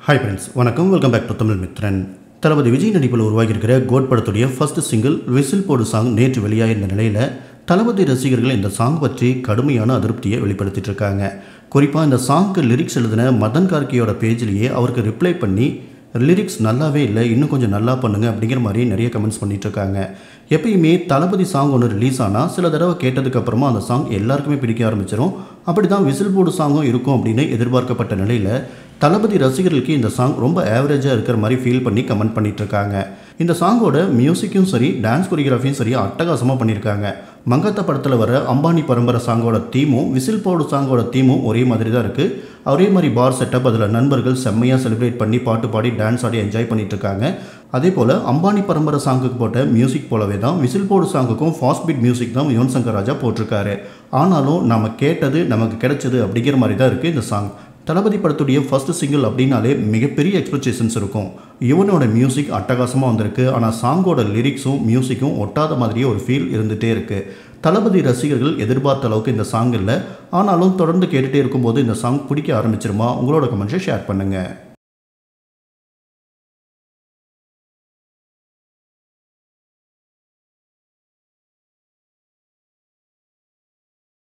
hi friends வணக்கம் welcome back to Tamil Mithran Thalapathy Vijay நடிப்பில் உருவாகியிருக்கிற கோட் படத்துடைய ஃபர்ஸ்ட் சிங்கிள் விசில் போடு சாங் நேற்று வெளியாகிருந்த நிலையில் தளபதி ரசிகர்கள் இந்த சாங் பற்றி கடுமையான அதிருப்தியை வெளிப்படுத்திட்டு இருக்காங்க குறிப்பாக இந்த சாங்க்கு லிரிக்ஸ் எழுதின மதன் கார்கியோட பேஜ்லேயே அவருக்கு ரிப்ளை பண்ணி லிரிக்ஸ் நல்லாவே இல்லை இன்னும் கொஞ்சம் நல்லா பண்ணுங்க அப்படிங்கிற மாதிரி நிறைய கமெண்ட்ஸ் பண்ணிட்டு இருக்காங்க எப்பயுமே தளபதி சாங் ஒன்று ரிலீஸ் ஆனால் சில தடவை கேட்டதுக்கு அப்புறமா அந்த சாங் எல்லாருக்குமே பிடிக்க ஆரம்பிச்சிடும் அப்படி தான் விசில் போர்டு சாங்கும் இருக்கும் அப்படின்னு எதிர்பார்க்கப்பட்ட நிலையில் தளபதி ரசிகர்களுக்கு இந்த சாங் ரொம்ப ஆவரேஜாக இருக்கிற மாதிரி ஃபீல் பண்ணி கமெண்ட் பண்ணிட்டு இருக்காங்க இந்த சாங்கோட மியூசிக்கும் சரி டான்ஸ் கொரியோகிராஃபியும் சரி அட்டகாசமாக பண்ணியிருக்காங்க மங்காத்தா படத்தில் வர அம்பானி பரம்பரை சாங்கோட தீமும் விசில் போடு சாங்கோட தீமும் ஒரே மாதிரி தான் இருக்குது ஒரே மாதிரி பார் செட்டப் அதில் நண்பர்கள் செம்மையாக செலிப்ரேட் பண்ணி பாட்டு பாடி டான்ஸ் ஆடி என்ஜாய் பண்ணிட்டு இருக்காங்க அதே போல் அம்பானி பரம்பரை சாங்குக்கு போட்ட மியூசிக் போலவே தான் விசில் போடு சாங்குக்கும் ஃபாஸ்ட் பீட் மியூசிக் தான் யுவன் சங்கர் ராஜா போட்டிருக்காரு ஆனாலும் நம்ம கேட்டது நமக்கு கிடைச்சது அப்படிங்கிற மாதிரி தான் இருக்குது இந்த சாங் தளபதி படத்துடைய ஃபர்ஸ்ட் சிங்கிள் அப்படின்னாலே மிகப்பெரிய எக்ஸ்பெக்டேஷன்ஸ் இருக்கும் யுவனோட மியூசிக் அட்டகாசமாக வந்திருக்கு ஆனால் சாங்கோட லிரிக்ஸும் மியூசிக்கும் ஒட்டாத மாதிரியே ஒரு ஃபீல் இருந்துகிட்டே இருக்குது தளபதி ரசிகர்கள் எதிர்பார்த்த அளவுக்கு இந்த சாங் இல்லை ஆனாலும் தொடர்ந்து கேட்டுகிட்டே இருக்கும்போது இந்த சாங் பிடிக்க ஆரம்பிச்சிருமா உங்களோட கமெண்ட்ஸை ஷேர் பண்ணுங்கள்